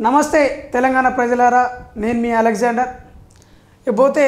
నమస్తే తెలంగాణ ప్రజలారా నేను మీ అలెగ్జాండర్ ఇకపోతే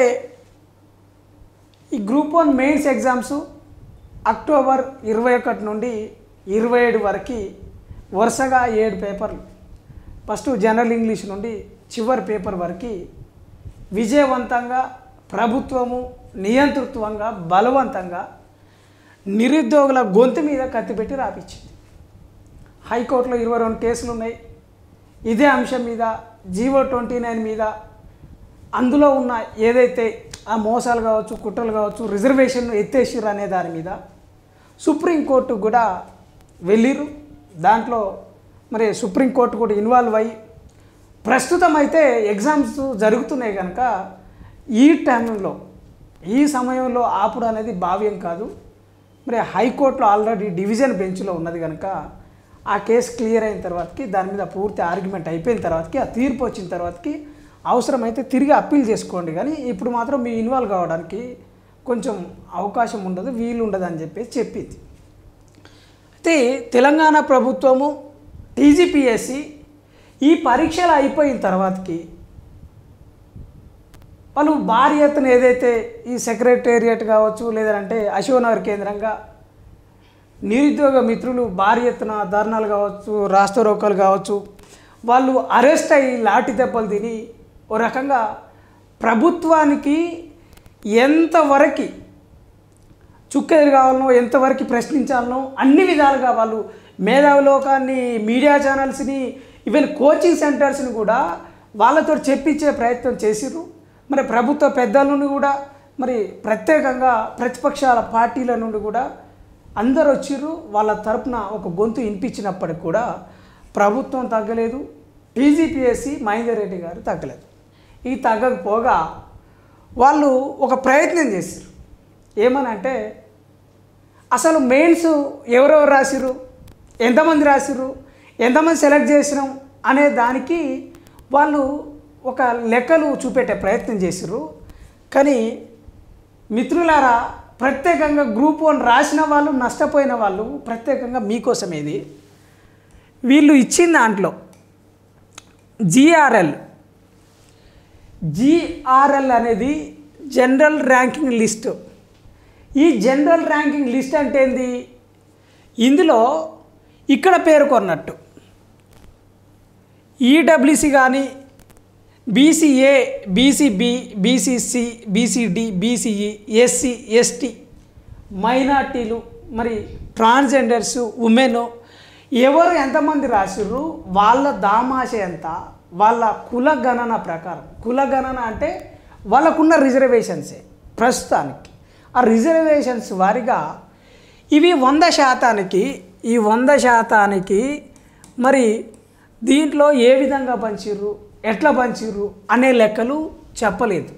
ఈ group one mains exams October ఇరవై ఒకటి నుండి ఇరవై ఏడు వరకు వరుసగా ఏడు పేపర్లు ఫస్ట్ జనరల్ ఇంగ్లీష్ నుండి చివరి పేపర్ వరకు విజయవంతంగా ప్రభుత్వము నియంతృత్వంగా బలవంతంగా నిరుద్యోగుల గొంతు మీద కత్తిపెట్టి రాపించింది హైకోర్టులో ఇరవై రెండు కేసులు ఉన్నాయి ఇదే అంశం మీద జీవో ట్వంటీ నైన్ మీద అందులో ఉన్న ఏదైతే ఆ మోసాలు కావచ్చు కుట్రలు కావచ్చు రిజర్వేషన్ ఎత్తేసిర్రు అనే దాని మీద సుప్రీంకోర్టు కూడా వెళ్ళిర్రు దాంట్లో మరి సుప్రీంకోర్టు కూడా ఇన్వాల్వ్ అయ్యి ప్రస్తుతం అయితే ఎగ్జామ్స్ జరుగుతున్నాయి కనుక ఈ టైంలో ఈ సమయంలో ఆపుడు అనేది భావ్యం కాదు మరి హైకోర్టులో ఆల్రెడీ డివిజన్ బెంచ్లో ఉన్నది కనుక ఆ కేసు క్లియర్ అయిన తర్వాతకి దాని మీద పూర్తి ఆర్గ్యుమెంట్ అయిపోయిన తర్వాతకి ఆ తీర్పు వచ్చిన తర్వాతకి అవసరమైతే తిరిగి అప్పీల్ చేసుకోండి కానీ ఇప్పుడు మాత్రం మీ ఇన్వాల్వ్ కావడానికి కొంచెం అవకాశం ఉండదు వీలు ఉండదు అని చెప్పేసి చెప్పింది అయితే తెలంగాణ ప్రభుత్వము టీజీపీఎస్సి ఈ పరీక్షలు అయిపోయిన తర్వాతకి వాళ్ళు భారీ ఎత్తున ఏదైతే ఈ సెక్రటేరియట్ కావచ్చు లేదంటే అశోకనగర్ కేంద్రంగా నిరుద్యోగ మిత్రులు భారీ ఎత్తున ధర్నాలు కావచ్చు రాస్తారోకాలు కావచ్చు వాళ్ళు అరెస్ట్ అయ్యి లాఠీ దెబ్బలు తిని ఓ రకంగా ప్రభుత్వానికి ఎంతవరకు చుక్కెదురు కావాలనో ఎంతవరకు ప్రశ్నించాలనో అన్ని విధాలుగా వాళ్ళు మేధావిలోకాన్ని మీడియా ఛానల్స్ని ఈవెన్ కోచింగ్ సెంటర్స్ని కూడా వాళ్ళతో చెప్పించే ప్రయత్నం చేసిర్రు మరి ప్రభుత్వ పెద్దల నుండి కూడా మరి ప్రత్యేకంగా ప్రతిపక్షాల పార్టీల నుండి కూడా అందరు వచ్చిర్రు వాళ్ళ తరపున ఒక గొంతు వినిపించినప్పటికి కూడా ప్రభుత్వం తగ్గలేదు టీజీపీఎస్సి మహేందర్ రెడ్డి గారు తగ్గలేదు ఈ తగ్గకపోగా వాళ్ళు ఒక ప్రయత్నం చేశారు ఏమనంటే అసలు మెయిన్స్ ఎవరెవరు రాసిర్రు ఎంతమంది రాసిర్రు ఎంతమంది సెలెక్ట్ చేసినాం అనే దానికి వాళ్ళు ఒక లెక్కలు చూపెట్టే ప్రయత్నం చేసిర్రు కానీ మిత్రులారా ప్రత్యేకంగా గ్రూప్ వన్ రాసిన వాళ్ళు నష్టపోయిన వాళ్ళు ప్రత్యేకంగా మీకోసం ఇది వీళ్ళు ఇచ్చిన దాంట్లో జిఆర్ఎల్ జిఆర్ఎల్ అనేది జనరల్ ర్యాంకింగ్ లిస్ట్ ఈ జనరల్ ర్యాంకింగ్ లిస్ట్ అంటే ఏంది ఇందులో ఇక్కడ పేర్కొన్నట్టు ఈడబ్ల్యూసి కానీ BCA BCB BCC BCD BCE SC ST మైనార్టీలు మరి ట్రాన్స్జెండర్స్ ఉమెన్ ఎవరు ఎంతమంది రాసిర్రు వాళ్ళ దామాష ఎంత వాళ్ళ కుల గణన ప్రకారం కుల గణన అంటే వాళ్ళకున్న రిజర్వేషన్సే ప్రస్తుతానికి ఆ రిజర్వేషన్స్ వారిగా ఇవి వంద శాతానికి ఈ వంద శాతానికి మరి దీంట్లో ఏ విధంగా పంచిర్రు ఎట్లా పంచిర్రు అనే లెక్కలు చెప్పలేదు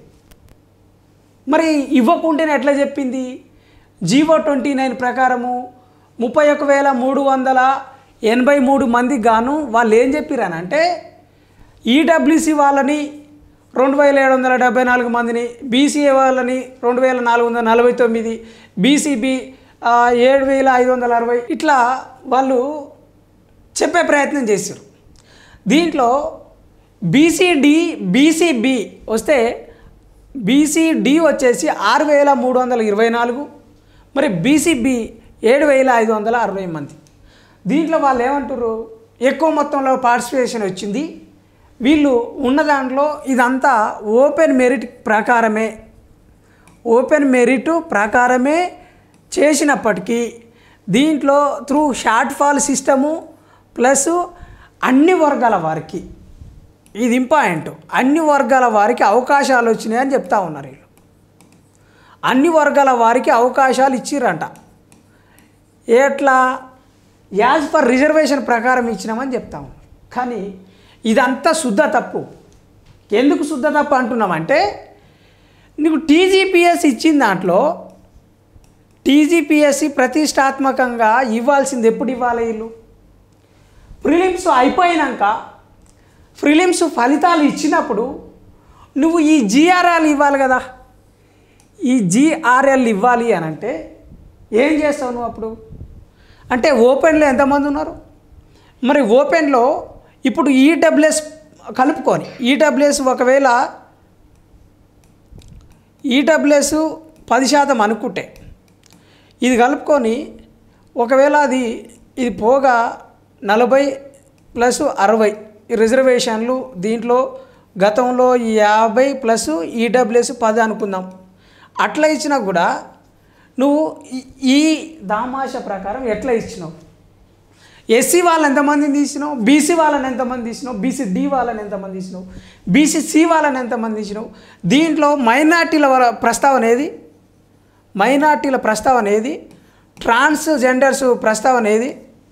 మరి ఇవ్వకుంటేనే ఎట్లా చెప్పింది జీవో ట్వంటీ నైన్ ప్రకారము ముప్పై ఒక వేల మూడు వందల ఎనభై మూడు మంది గాను వాళ్ళు ఏం చెప్పిరానంటే ఈడబ్ల్యూసి వాళ్ళని రెండు వేల ఏడు వందల డెబ్బై నాలుగు మందిని బీసీఏ వాళ్ళని రెండు వేల నాలుగు వందల నలభై తొమ్మిది బీసీబీ ఏడు వేల ఐదు వందల అరవై ఇట్లా వాళ్ళు చెప్పే ప్రయత్నం చేశారు దీంట్లో బీసీడి బీసీబీ వస్తే బీసీడి వచ్చేసి ఆరు వేల మూడు వందల ఇరవై నాలుగు మరి బీసీబీ ఏడు వేల ఐదు వందల అరవై మంది దీంట్లో వాళ్ళు ఏమంటారు ఎక్కువ మొత్తంలో పార్టిసిపేషన్ వచ్చింది వీళ్ళు ఉన్న దాంట్లో ఇదంతా ఓపెన్ మెరిట్ ప్రకారమే ఓపెన్ మెరిట్ ప్రకారమే చేసినప్పటికీ దీంట్లో through short fall system plus అన్ని వర్గాల వారికి ఇది ఇంపార్టెంట్ అన్ని వర్గాల వారికి అవకాశాలు వచ్చినాయని చెప్తా ఉన్నారు వీళ్ళు అన్ని వర్గాల వారికి అవకాశాలు ఇచ్చిర్రంట ఎట్లా యాజ్ పర్ రిజర్వేషన్ ప్రకారం ఇచ్చినామని చెప్తా ఉన్నారు కానీ ఇదంతా శుద్ధ తప్పు ఎందుకు శుద్ధ తప్పు అంటున్నామంటే నీకు టీజీపీఎస్ ఇచ్చిన దాంట్లో టీజీపీఎస్సి ప్రతిష్టాత్మకంగా ఇవ్వాల్సింది ఎప్పుడు ఇవ్వాలి వీళ్ళు ప్రిలిమ్స్ అయిపోయినాక ప్రిలిమ్స్ ఫలితాలు ఇచ్చినప్పుడు నువ్వు ఈ జిఆర్ఎల్ ఇవ్వాలి కదా ఈ జిఆర్ఎల్ ఇవ్వాలి అని అంటే ఏం చేస్తావు నువ్వు అప్పుడు అంటే ఓపెన్లో ఎంతమంది ఉన్నారు మరి ఓపెన్లో ఇప్పుడు ఈడబ్ల్యూఎస్ కలుపుకొని ఈడబ్ల్యూఎస్ ఒకవేళ ఈడబ్ల్యూఎస్ పది శాతం అనుకుంటే ఇది కలుపుకొని ఒకవేళ అది ఇది పోగా నలభై ప్లస్ అరవై ఈ రిజర్వేషన్లు దీంట్లో గతంలో యాభై ప్లస్ ఈడబ్ల్యూఎస్ పది అనుకుందాం అట్లా ఇచ్చినా కూడా నువ్వు ఈ- ఈ దామాష ప్రకారం ఎట్లా ఇచ్చినావు ఎస్సీ వాళ్ళని ఎంతమందిని తీసినావు బీసీ వాళ్ళని ఎంతమంది తీసినావు బీసీ డి వాళ్ళని ఎంతమంది తీసినావు బీసీ సి వాళ్ళని ఎంతమంది తీసినావు దీంట్లో మైనార్టీల వర- ప్రస్తావన ఏది మైనార్టీల ప్రస్తావన ఏది ట్రాన్స్జెండర్స్ ప్రస్తావన ఏది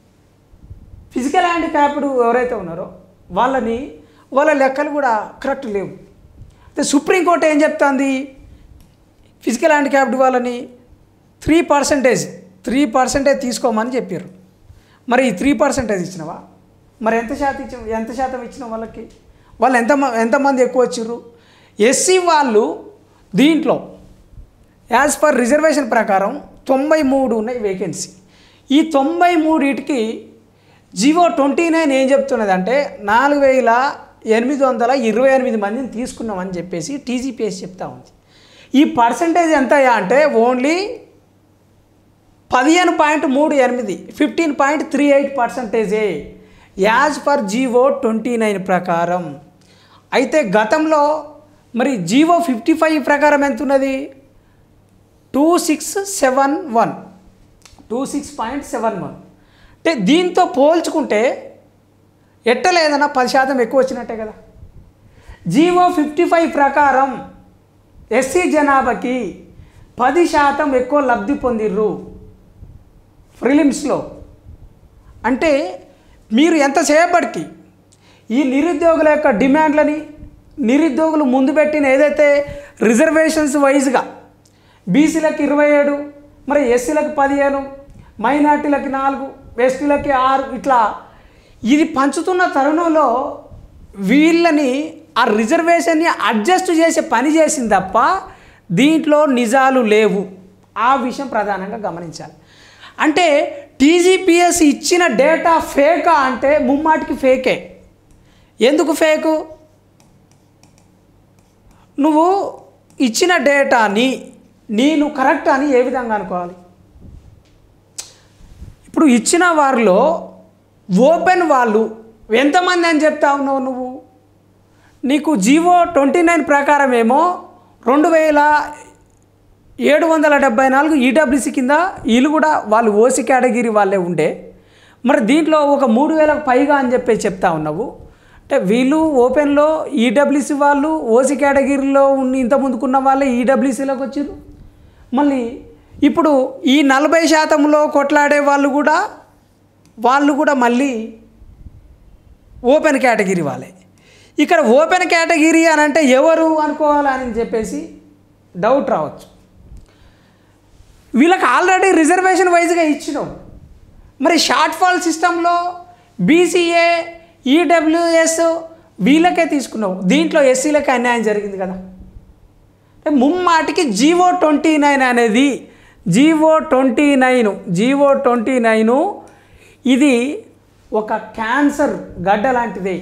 ఫిజికల్ హ్యాండిక్యాప్డ్ ఎవరైతే ఉన్నారో వాళ్ళని వాళ్ళ లెక్కలు కూడా కరెక్ట్ లేవు అయితే సుప్రీంకోర్టు ఏం చెప్తుంది ఫిజికల్ హ్యాండిక్యాప్డ్ వాళ్ళని త్రీ పర్సెంటేజ్ త్రీ పర్సెంటేజ్ తీసుకోమని చెప్పారు మరి ఈ త్రీ పర్సెంటేజ్ ఇచ్చినవా మరి ఎంత శాతం ఇచ్చిన ఎంత శాతం ఇచ్చిన వాళ్ళకి వాళ్ళు ఎంత ఎంతమంది ఎక్కువ వచ్చిర్రు ఎస్సీ వాళ్ళు దీంట్లో యాజ్ పర్ రిజర్వేషన్ ప్రకారం తొంభై మూడు ఉన్నాయి వేకెన్సీ ఈ తొంభై మూడింటికి జివో ట్వంటీ నైన్ ఏం చెప్తున్నది అంటే నాలుగు వేల ఎనిమిది వందల ఇరవై ఎనిమిది మందిని తీసుకున్నామని చెప్పేసి టీజీపీఎస్ చెప్తా ఉంది ఈ పర్సంటేజ్ ఎంత అంటే ఓన్లీ పదిహేను పాయింట్ మూడు ఎనిమిది ఫిఫ్టీన్ పాయింట్ త్రీ ఎయిట్ పర్సంటేజే as per GO twenty nine ప్రకారం అయితే గతంలో మరి జీవో ఫిఫ్టీ ఫైవ్ ప్రకారం ఎంత ఉన్నది two six seven one two six point seven one అంటే దీంతో పోల్చుకుంటే ఎట్టలేదన్నా పది శాతం ఎక్కువ వచ్చినట్టే కదా జీవో ఫిఫ్టీ ఫైవ్ ప్రకారం ఎస్సీ జనాభాకి పది శాతం ఎక్కువ లబ్ధి పొందిర్రు ప్రిలిమ్స్లో అంటే మీరు ఎంతసేపటికి ఈ నిరుద్యోగుల యొక్క డిమాండ్లని నిరుద్యోగులు ముందు పెట్టిన ఏదైతే రిజర్వేషన్స్ వైజ్గా బీసీలకు ఇరవై ఏడు మరి ఎస్సీలకు పదిహేను మైనార్టీలకి నాలుగు ఎస్టీలకి ఆరు ఇట్లా ఇది పంచుతున్న తరుణంలో వీళ్ళని ఆ రిజర్వేషన్ని అడ్జస్ట్ చేసే పని చేసింది తప్ప దీంట్లో నిజాలు లేవు ఆ విషయం ప్రధానంగా గమనించాలి అంటే టీజీపీఎస్ ఇచ్చిన డేటా ఫేకా అంటే ముమ్మాటికి ఫేకే ఎందుకు ఫేకు నువ్వు ఇచ్చిన డేటాని నేను కరెక్ట్ అని ఏ విధంగా అనుకోవాలి ఇప్పుడు ఇచ్చిన వారిలో ఓపెన్ వాళ్ళు ఎంతమంది అని చెప్తా ఉన్నావు నువ్వు నీకు జీవో ట్వంటీ నైన్ ప్రకారం ఏమో రెండు వేల ఏడు వందల డెబ్బై నాలుగు ఈడబ్ల్యూసీ కింద వీళ్ళు కూడా వాళ్ళు ఓసీ కేటగిరీ వాళ్ళే ఉండే మరి దీంట్లో ఒక మూడు వేలకు పైగా అని చెప్పి చెప్తా ఉన్నావు అంటే వీళ్ళు ఓపెన్లో ఈడబ్ల్యూసీ వాళ్ళు ఓసీ కేటగిరీలో ఉన్న ఇంత ముందుకున్న వాళ్ళే ఈడబ్ల్యూసీలోకి వచ్చారు మళ్ళీ ఇప్పుడు ఈ నలభై శాతంలో కొట్లాడే వాళ్ళు కూడా వాళ్ళు కూడా మళ్ళీ ఓపెన్ కేటగిరీ వాళ్ళే ఇక్కడ ఓపెన్ కేటగిరీ అని అంటే ఎవరు అనుకోవాలని చెప్పేసి డౌట్ రావచ్చు వీళ్ళకి ఆల్రెడీ రిజర్వేషన్ వైజ్గా ఇచ్చినావు మరి షార్ట్ ఫాల్ సిస్టంలో బీసీఏ ఈడబ్ల్యూఎస్ వీళ్ళకే తీసుకున్నావు దీంట్లో ఎస్సీలకి అన్యాయం జరిగింది కదా అంటే ముమ్మాటికి జీవో ట్వంటీ నైన్ అనేది GO twenty nine GO twenty nine ఇది ఒక క్యాన్సర్ గడ్డ లాంటిదే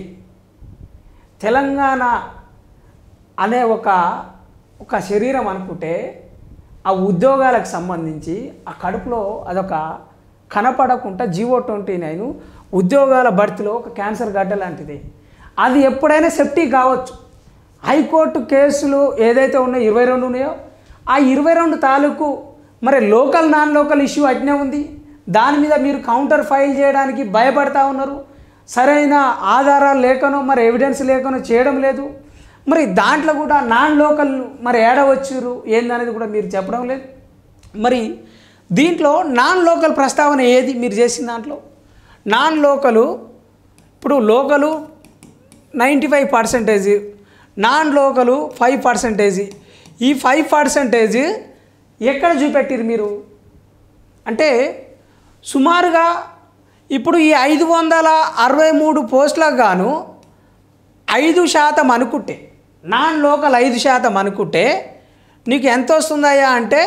తెలంగాణ అనే ఒక ఒక శరీరం అనుకుంటే ఆ ఉద్యోగాలకు సంబంధించి ఆ కడుపులో అదొక కనపడకుండా జీవో ట్వంటీ నైన్ ఉద్యోగాల భర్తీలో ఒక క్యాన్సర్ గడ్డ లాంటిది అది ఎప్పుడైనా సెఫ్టీ కావచ్చు హైకోర్టు కేసులు ఏదైతే ఉన్నాయో ఇరవై రెండు ఉన్నాయో ఆ ఇరవై రెండు తాలూకు మరి లోకల్ నాన్ లోకల్ ఇష్యూ అట్నే ఉంది దాని మీద మీరు కౌంటర్ ఫైల్ చేయడానికి భయపడతా ఉన్నారు సరైన ఆధారాలు లేకనో మరి ఎవిడెన్స్ లేకనో చేయడం లేదు మరి దాంట్లో కూడా నాన్ లోకల్ మరి ఏడవచ్చురు ఏందనేది కూడా మీరు చెప్పడం లేదు మరి దీంట్లో నాన్ లోకల్ ప్రస్తావన ఏది మీరు చేసిన దాంట్లో నాన్ లోకలు ఇప్పుడు local ninety five percentage non local five percentage ఈ ఫైవ్ పర్సెంటేజ్ ఎక్కడ చూపెట్టిరు మీరు అంటే సుమారుగా ఇప్పుడు ఈ ఐదు వందల అరవై మూడు పోస్టులకు గాను ఐదు శాతం అనుకుంటే నాన్ లోకల్ ఐదు శాతం అనుకుంటే నీకు ఎంత వస్తుందయ్యా అంటే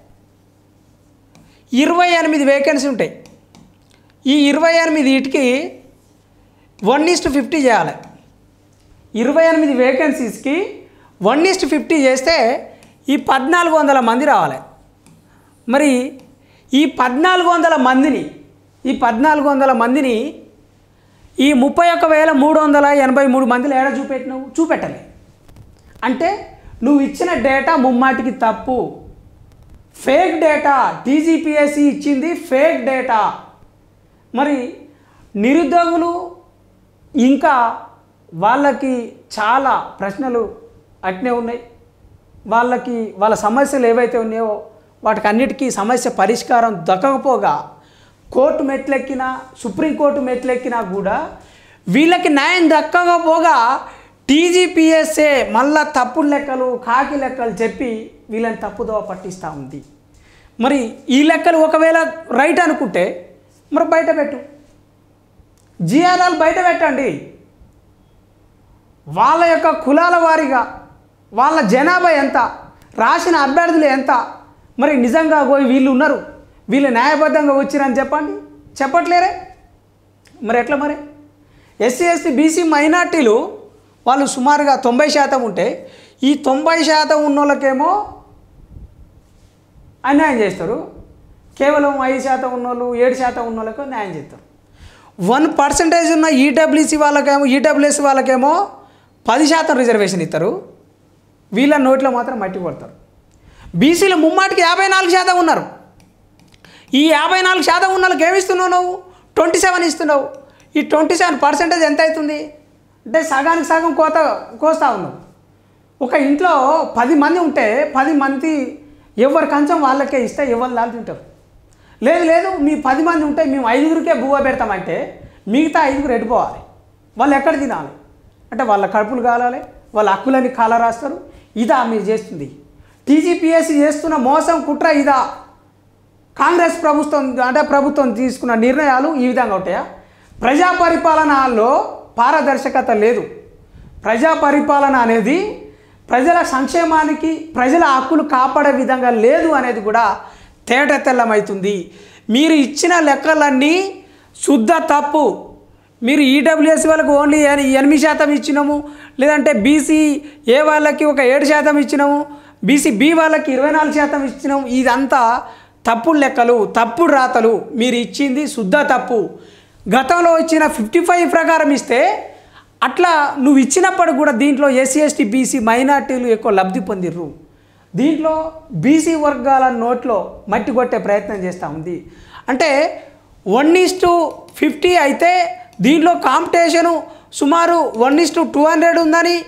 ఇరవై ఎనిమిది వేకెన్సీ ఉంటాయి ఈ ఇరవై ఎనిమిది ఇటుకి వన్ ఈస్ట్ ఫిఫ్టీ చేయాలి ఇరవై ఎనిమిది వేకెన్సీస్కి వన్ ఈస్ట్ ఫిఫ్టీ చేస్తే ఈ పద్నాలుగు వందల మంది రావాలి మరి ఈ పద్నాలుగు వందల మందిని ఈ పద్నాలుగు వందల మందిని ఈ ముప్పై ఒక్క వేల మూడు వందల ఎనభై మూడు మందిలో ఏడ చూపెట్టినావు చూపెట్టలే అంటే నువ్వు ఇచ్చిన డేటా ముమ్మాటికి తప్పు ఫేక్ డేటా టీజీపీఎస్సి ఇచ్చింది ఫేక్ డేటా మరి నిరుద్యోగులు ఇంకా వాళ్ళకి చాలా ప్రశ్నలు అట్నే ఉన్నాయి వాళ్ళకి వాళ్ళ సమస్యలు ఏవైతే ఉన్నాయో వాటికి అన్నిటికీ సమస్య పరిష్కారం దక్కకపోగా కోర్టు మెట్లెక్కినా సుప్రీంకోర్టు మెట్లెక్కినా కూడా వీళ్ళకి న్యాయం దక్కకపోగా టీజీపీఎస్ఏ మళ్ళా తప్పుడు లెక్కలు కాకి లెక్కలు చెప్పి వీళ్ళని తప్పుదోవ పట్టిస్తూ ఉంది మరి ఈ లెక్కలు ఒకవేళ రైట్ అనుకుంటే మరి బయట పెట్టు జిఆర్ఆల్ బయట పెట్టండి వాళ్ళ యొక్క కులాల వారీగా వాళ్ళ జనాభా ఎంత రాసిన అభ్యర్థులు ఎంత మరి నిజంగా పోయి వీళ్ళు ఉన్నారు వీళ్ళు న్యాయబద్ధంగా వచ్చిరని చెప్పండి చెప్పట్లేరే మరి ఎట్లా మరి ఎస్సీ ఎస్టీ బీసీ మైనార్టీలు వాళ్ళు సుమారుగా తొంభై శాతం ఉంటే ఈ తొంభై శాతం ఉన్న వాళ్ళకేమో అన్యాయం చేస్తారు కేవలం ఐదు శాతం ఉన్నోళ్ళు ఏడు శాతం ఉన్న వాళ్ళకు న్యాయం చేస్తారు వన్ పర్సంటేజ్ ఉన్న ఈడబ్ల్యూసీ వాళ్ళకేమో ఈడబ్ల్యూఎస్ వాళ్ళకేమో పది శాతం రిజర్వేషన్ ఇస్తారు వీళ్ళ నోట్లో మాత్రం మట్టి కొడతారు బీసీలు ముమ్మాటికి యాభై నాలుగు శాతం ఉన్నారు ఈ యాభై నాలుగు శాతం ఉన్న వాళ్ళకి ఏమి ఇస్తున్నావు నువ్వు ట్వంటీ సెవెన్ ఇస్తున్నావు ఈ ట్వంటీ సెవెన్ పర్సెంటేజ్ ఎంత అవుతుంది అంటే సగానికి సగం కోత కోస్తా ఉన్నావు ఒక ఇంట్లో పది మంది ఉంటే పది మంది ఎవరి కంచం వాళ్ళకే ఇస్తే ఎవరు దాని తింటారు లేదు లేదు మీ పది మంది ఉంటే మేము ఐదుగురికే బువ్వ పెడతామంటే మిగతా ఐదుగురు ఎడిపోవాలి వాళ్ళు ఎక్కడ తినాలి అంటే వాళ్ళ కడుపులు కాలాలి వాళ్ళ హక్కులని కాల రాస్తారు ఇదా మీరు చేస్తుంది టీజీపీఎస్సీ చేస్తున్న మోసం కుట్ర ఇదా కాంగ్రెస్ ప్రభుత్వం అంటే ప్రభుత్వం తీసుకున్న నిర్ణయాలు ఈ విధంగా ఉంటాయా ప్రజా పరిపాలనలో పారదర్శకత లేదు ప్రజా పరిపాలన అనేది ప్రజల సంక్షేమానికి ప్రజల హక్కులు కాపాడే విధంగా లేదు అనేది కూడా తేట తెల్లమవుతుంది మీరు ఇచ్చిన లెక్కలన్నీ శుద్ధ తప్పు మీరు ఈడబ్ల్యూఎస్ వాళ్ళకి ఓన్లీ ఎని- ఎనిమిది శాతం ఇచ్చినాము లేదంటే బీసీ ఏ వాళ్ళకి ఒక ఏడు శాతం ఇచ్చినాము బీసీ బి వాళ్ళకి ఇరవై నాలుగు శాతం ఇచ్చినాము ఇదంతా తప్పుడు లెక్కలు తప్పుడు రాతలు మీరు ఇచ్చింది శుద్ధ తప్పు గతంలో ఇచ్చిన ఫిఫ్టీ ఫైవ్ ప్రకారం ఇస్తే అట్లా నువ్వు ఇచ్చినప్పుడు కూడా దీంట్లో ఎస్సీ ఎస్టీ బీసీ మైనార్టీలు ఎక్కువ లబ్ధి పొందిర్రు దీంట్లో బీసీ వర్గాల నోట్లో మట్టి కొట్టే ప్రయత్నం చేస్తూ ఉంది అంటే వన్ ఈస్ టు ఫిఫ్టీ అయితే దీంట్లో కాంపిటీషను సుమారు one is to two hundred ఉందని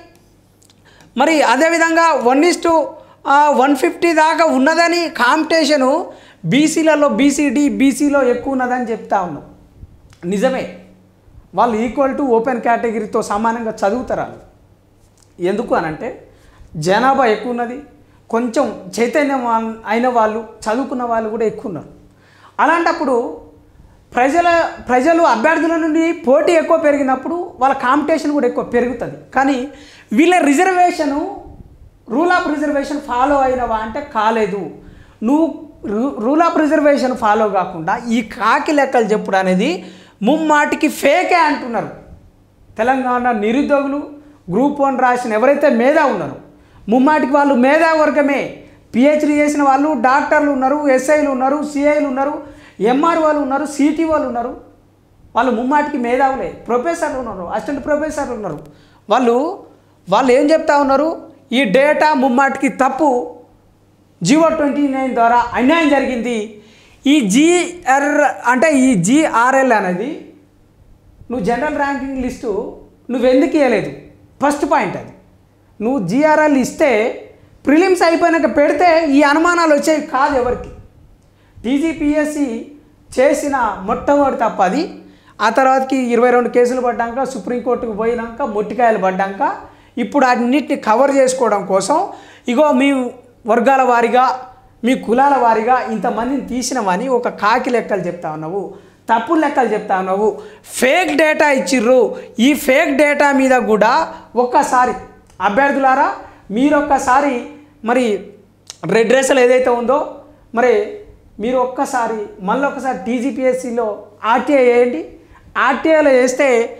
మరి అదేవిధంగా one is to one fifty దాకా ఉన్నదని కాంపిటీషను బీసీలలో బీసీడి బీసీలో ఎక్కువ ఉన్నదని చెప్తా ఉన్నాం నిజమే వాళ్ళు ఈక్వల్ టు ఓపెన్ కేటగిరీతో సమానంగా చదువుతారు వాళ్ళు ఎందుకు అనంటే జనాభా ఎక్కువ ఉన్నది కొంచెం చైతన్యం వా- అయిన వాళ్ళు చదువుకున్న వాళ్ళు కూడా ఎక్కువ ఉన్నారు అలాంటప్పుడు ప్రజల ప్రజలు అభ్యర్థుల నుండి పోటీ ఎక్కువ పెరిగినప్పుడు వాళ్ళ కాంపిటీషన్ కూడా ఎక్కువ పెరుగుతుంది కానీ వీళ్ళ reservation rule of reservation follow అయినవా అంటే కాలేదు నువ్వు రూ- రూల్ ఆఫ్ రిజర్వేషన్ ఫాలో కాకుండా ఈ కాకి లెక్కలు చెప్పుడు అనేది ముమ్మాటికి ఫేకే అంటున్నారు తెలంగాణ నిరుద్యోగులు గ్రూప్ వన్ రాసిన ఎవరైతే మేధా ఉన్నారో ముమ్మాటికి వాళ్ళు మేధా వర్గమే పిహెచ్డి చేసిన వాళ్ళు డాక్టర్లు ఉన్నారు ఎస్ఐలు ఉన్నారు సిఐలు ఉన్నారు ఎంఆర్ వాళ్ళు ఉన్నారు సిటీ వాళ్ళు ఉన్నారు వాళ్ళు ముమ్మాటికి మేధావులే ప్రొఫెసర్లు ఉన్నారు అసిస్టెంట్ ప్రొఫెసర్లు ఉన్నారు వాళ్ళు వాళ్ళు ఏం చెప్తా ఉన్నారు ఈ డేటా ముమ్మాటికి తప్పు జియో ట్వంటీ నైన్ ద్వారా అన్యాయం జరిగింది ఈ జిఆర్ అంటే ఈ జిఆర్ఎల్ అనేది నువ్వు జనరల్ ర్యాంకింగ్ లిస్టు నువ్వు ఎందుకు ఇవ్వలేదు ఫస్ట్ పాయింట్ అది నువ్వు జిఆర్ఎల్ ఇస్తే ప్రిలిమ్స్ అయిపోయినాక పెడితే ఈ అనుమానాలు వచ్చేవి కాదు ఎవరికి టీజీపీఎస్సి చేసిన మొట్టమొదటి తప్ప అది ఆ తర్వాతకి ఇరవై రెండు కేసులు పడ్డాక సుప్రీంకోర్టుకు పోయినాక మొట్టికాయలు పడ్డాక ఇప్పుడు అన్నిటిని కవర్ చేసుకోవడం కోసం ఇగో మీ వర్గాల వారిగా మీ కులాల వారిగా ఇంతమందిని తీసినామని ఒక కాకి లెక్కలు చెప్తా ఉన్నావు తప్పుడు లెక్కలు చెప్తా ఉన్నావు ఫేక్ డేటా ఇచ్చిర్రు ఈ ఫేక్ డేటా మీద కూడా ఒక్కసారి అభ్యర్థులారా మీరొక్కసారి మరి రెడ్ రేసల్ ఏదైతే ఉందో మరి మీరు ఒక్కసారి మళ్ళీ ఒకసారి టీజీపీఎస్సిలో ఆర్టీఐ వేయండి ఆర్టీఐలో వేస్తే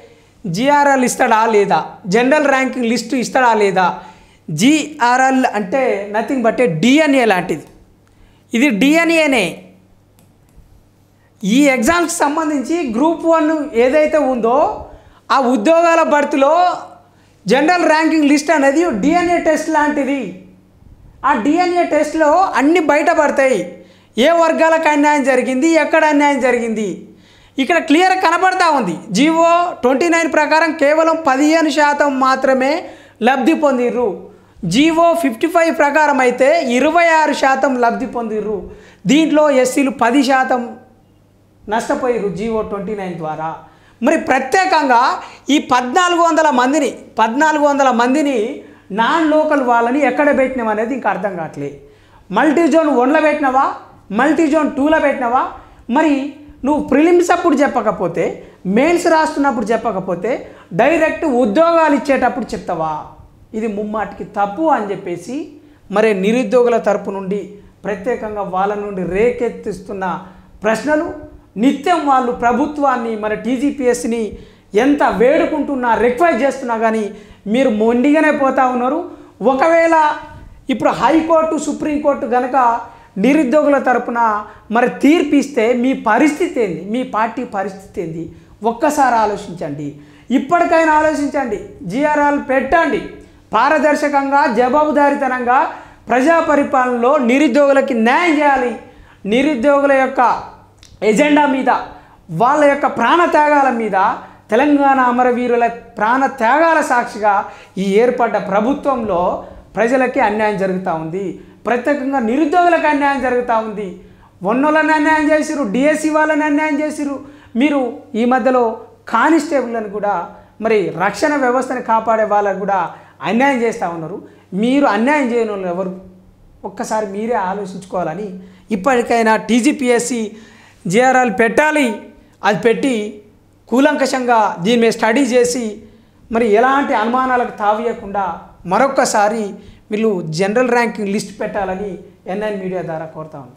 జిఆర్ఎల్ ఇస్తాడా లేదా జనరల్ ర్యాంకింగ్ లిస్టు ఇస్తాడా లేదా జిఆర్ఎల్ అంటే నథింగ్ బట్ ఏ డిఎన్ఏ లాంటిది ఇది డిఎన్ఏనే ఈ ఎగ్జామ్స్కి సంబంధించి గ్రూప్ వన్ ఏదైతే ఉందో ఆ ఉద్యోగాల భర్తీలో జనరల్ ర్యాంకింగ్ లిస్ట్ అనేది డిఎన్ఏ టెస్ట్ లాంటిది ఆ డిఎన్ఏ టెస్ట్లో అన్ని బయటపడతాయి ఏ వర్గాలకు అన్యాయం జరిగింది ఎక్కడ అన్యాయం జరిగింది ఇక్కడ క్లియర్ కనబడతా ఉంది జీవో ట్వంటీ నైన్ ప్రకారం కేవలం పదిహేను శాతం మాత్రమే లబ్ధి పొందిర్రు జీవో ఫిఫ్టీ ఫైవ్ ప్రకారం అయితే ఇరవై ఆరు శాతం లబ్ధి పొందిర్రు దీంట్లో ఎస్సీలు పది శాతం నష్టపోయారు జీవో ట్వంటీ నైన్ ద్వారా మరి ప్రత్యేకంగా ఈ పద్నాలుగు వందల మందిని పద్నాలుగు వందల మందిని నాన్ లోకల్ వాళ్ళని ఎక్కడ పెట్టినాం అనేది ఇంకా అర్థం కావట్లే మల్టీ జోన్ వన్లో పెట్టినావా మల్టీ జోన్ టూలో పెట్టినావా మరి నువ్వు ప్రిలిమ్స్ అప్పుడు చెప్పకపోతే మెయిన్స్ రాస్తున్నప్పుడు చెప్పకపోతే డైరెక్ట్ ఉద్యోగాలు ఇచ్చేటప్పుడు చెప్తావా ఇది ముమ్మాటికి తప్పు అని చెప్పేసి మరి నిరుద్యోగుల తరపు నుండి ప్రత్యేకంగా వాళ్ళ నుండి రేకెత్తిస్తున్న ప్రశ్నలు నిత్యం వాళ్ళు ప్రభుత్వాన్ని మన టీజీపీఎస్ని ఎంత వేడుకుంటున్నా రిక్వెస్ట్ చేస్తున్నా కానీ మీరు మొండిగానే పోతా ఉన్నారు ఒకవేళ ఇప్పుడు హైకోర్టు సుప్రీంకోర్టు గనక నిరుద్యోగుల తరపున మరి తీర్పు ఇస్తే మీ పరిస్థితి ఏంది మీ పార్టీ పరిస్థితి ఏంది ఒక్కసారి ఆలోచించండి ఇప్పటికైనా ఆలోచించండి జిఆర్ఆల్ పెట్టండి పారదర్శకంగా జవాబుదారితనంగా ప్రజా పరిపాలనలో నిరుద్యోగులకి న్యాయం చేయాలి నిరుద్యోగుల యొక్క ఎజెండా మీద వాళ్ళ యొక్క ప్రాణ త్యాగాల మీద తెలంగాణ అమరవీరుల ప్రాణ త్యాగాల సాక్షిగా ఈ ఏర్పడ్డ ప్రభుత్వంలో ప్రజలకి అన్యాయం జరుగుతూ ఉంది ప్రత్యేకంగా నిరుద్యోగులకు అన్యాయం జరుగుతూ ఉంది వన్నులను అన్యాయం చేసిరు డిఎస్సి వాళ్ళని అన్యాయం చేసిరు మీరు ఈ మధ్యలో కానిస్టేబుల్ని కూడా మరి రక్షణ వ్యవస్థని కాపాడే వాళ్ళకు కూడా అన్యాయం చేస్తూ ఉన్నారు మీరు అన్యాయం చేయని వాళ్ళు ఎవరు ఒక్కసారి మీరే ఆలోచించుకోవాలని ఇప్పటికైనా టీజీపీఎస్సి జిఆర్ఎల్ పెట్టాలి అది పెట్టి కూలంకషంగా దీని మీద స్టడీ చేసి మరి ఎలాంటి అనుమానాలకు తావియకుండా మరొక్కసారి వీళ్ళు జనరల్ ర్యాంకింగ్ లిస్ట్ పెట్టాలని ఎన్ఐన్ మీడియా ద్వారా కోరుతా ఉన్నాను